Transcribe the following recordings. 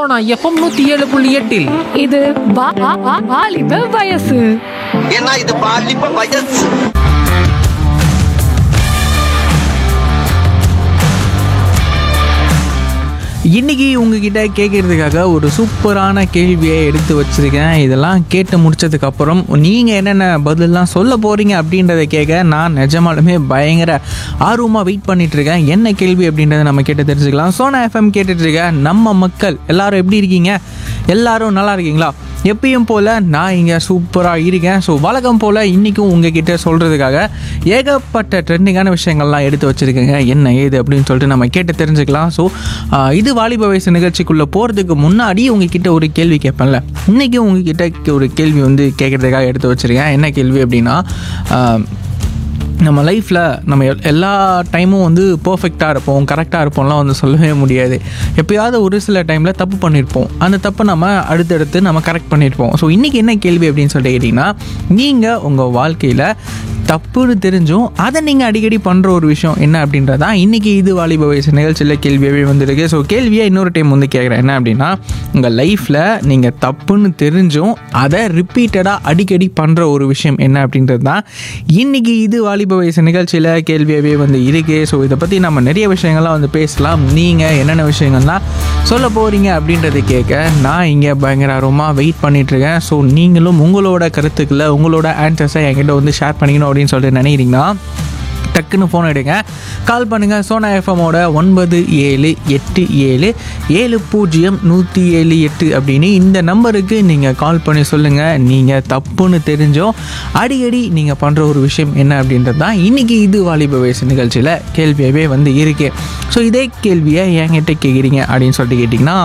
Sona FM நூத்தி ஏழு புள்ளி எட்டில் இது வா- வா- வா- வாலிப வயசு ஏன்னா இது பாலிப்ப வயசு இன்னைக்கு உங்ககிட்ட கேட்கறதுக்காக ஒரு சூப்பரான கேள்வியை எடுத்து வச்சிருக்கேன் இதெல்லாம் கேட்டு முடிச்சதுக்கு அப்புறம் நீங்க என்னென்ன பதிலெல்லாம் சொல்ல போறீங்க அப்படின்றத கேட்க நான் நிஜமாலுமே பயங்கர ஆர்வமா வெயிட் பண்ணிட்டு இருக்கேன் என்ன கேள்வி அப்படின்றத நம்ம கேட்டு தெரிஞ்சுக்கலாம் சோனா எஃப்எம் கேட்டுட்டு இருக்க நம்ம மக்கள் எல்லாரும் எப்படி இருக்கீங்க எல்லாரும் நல்லா இருக்கீங்களா எப்பயும் போல் நான் இங்கே சூப்பராக இருக்கேன் ஸோ வழக்கம் போல் இன்றைக்கும் உங்ககிட்ட சொல்கிறதுக்காக ஏகப்பட்ட ட்ரெண்டிங்கான விஷயங்கள்லாம் எடுத்து வச்சுருக்கேங்க என்ன ஏது அப்படின்னு சொல்லிட்டு நம்ம கேட்டு தெரிஞ்சுக்கலாம் ஸோ இது வாலிப வயசு நிகழ்ச்சிக்குள்ளே போகிறதுக்கு முன்னாடி உங்ககிட்ட ஒரு கேள்வி கேட்பேன்ல இன்றைக்கி உங்ககிட்ட ஒரு கேள்வி வந்து கேட்குறதுக்காக எடுத்து வச்சுருக்கேன் என்ன கேள்வி அப்படின்னா ஆஹ், நம்ம லைஃப்பில் நம்ம எல்- எல்லா டைமும் வந்து பர்ஃபெக்டாக இருப்போம் கரெக்டாக இருப்போம்லாம் வந்து சொல்லவே முடியாது எப்பயாவது ஒரு சில டைமில் தப்பு பண்ணியிருப்போம் அந்த தப்பை நம்ம அடுத்தடுத்து நம்ம கரெக்ட் பண்ணியிருப்போம் ஸோ இன்றைக்கி என்ன கேள்வி அப்படின்னு சொல்லிட்டு கேட்டிங்கன்னா நீங்கள் உங்கள் வாழ்க்கையில் தப்புன்னு தெரிஞ்சும் அதை நீங்கள் அடிக்கடி பண்ணுற ஒரு விஷயம் என்ன அப்படின்றதான் இன்றைக்கி இது வாலிப வயசு நிகழ்ச்சியில் கேள்வியாகவே வந்திருக்கு ஸோ கேள்வியை இன்னொரு டைம் வந்து கேட்குறேன் என்ன அப்படின்னா உங்கள் லைஃப்பில் நீங்கள் தப்புன்னு தெரிஞ்சும் அதை ரிப்பீட்டடாக அடிக்கடி பண்ணுற ஒரு விஷயம் என்ன அப்படின்றது தான் இன்றைக்கி இது வாலிப வயசு நிகழ்ச்சியில் கேள்வியாகவே வந்து இருக்கு ஸோ இதை பற்றி நம்ம நிறைய விஷயங்கள்லாம் வந்து பேசலாம் நீங்கள் என்னென்ன விஷயங்கள்லாம் சொல்ல போகிறீங்க அப்படின்றத கேட்க நான் இங்கே பயங்கர ஆர்வமாக வெயிட் பண்ணிகிட்ருக்கேன் ஸோ நீங்களும் உங்களோட கருத்துக்களை உங்களோட ஆன்சர்ஸை என்கிட்ட வந்து ஷேர் பண்ணிக்கணும் அப்படின்னு சொல்லிட்டு நினைக்கிறீங்கன்னா டக்குன்னு ஃபோன் எடுங்க கால் பண்ணுங்கள் சோனா எஃப்எம்மோட ஒன்பது ஏழு எட்டு ஏழு ஏழு பூஜ்ஜியம் நூற்றி ஏழு எட்டு அப்படின்னு இந்த நம்பருக்கு நீங்கள் கால் பண்ணி சொல்லுங்கள் நீங்கள் தப்புன்னு தெரிஞ்சோ அடிக்கடி நீங்கள் பண்ணுற ஒரு விஷயம் என்ன அப்படின்றது தான் இன்றைக்கி இது வாலிப வயசு நிகழ்ச்சியில் கேள்வியாகவே வந்து இருக்கு ஸோ இதே கேள்வியை என்கிட்ட கேட்குறீங்க அப்படின்னு சொல்லிட்டு கேட்டிங்கன்னா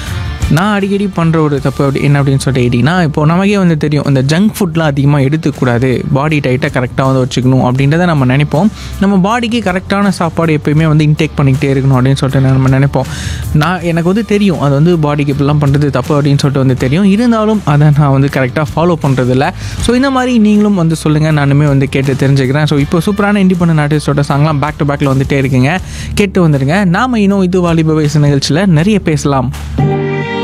நான் அடிக்கடி பண்ணுற ஒரு தப்பு அப்படி என்ன அப்படின்னு சொல்லிட்டு கேட்டிங்கன்னா இப்போ நமக்கே வந்து தெரியும் இந்த ஜங்க் ஃபுட்லாம் அதிகமாக எடுத்துக்கூடாது பாடி டைட்டை கரெக்டாக வந்து வச்சுக்கணும் அப்படின்றத நம்ம நினைப்போம் நம்ம பாடிக்கு கரெக்டான சாப்பாடு எப்பயுமே வந்து இன்டேக் பண்ணிக்கிட்டே இருக்கணும் அப்படின்னு சொல்லிட்டு நம்ம நினைப்போம் நான் எனக்கு வந்து தெரியும் அது வந்து பாடிக்கு இப்படிலாம் பண்ணுறது தப்பு அப்படின்னு சொல்லிட்டு வந்து தெரியும் இருந்தாலும் அதை நான் வந்து கரெக்டாக ஃபாலோ பண்ணுறதில்ல ஸோ இந்த மாதிரி நீங்களும் வந்து சொல்லுங்கள் நானுமே வந்து கேட்டு தெரிஞ்சுக்கிறேன் ஸோ இப்போ சூப்பரான இண்டிபெண்டன்ட் ஆர்டிஸ்டோட சாங்லாம் பேக் டு பேக்கில் வந்துட்டே இருக்குங்க கேட்டு வந்துடுங்க நாம இன்னும் இது வாலிப வயசு நிகழ்ச்சியில் நிறைய பேசலாம்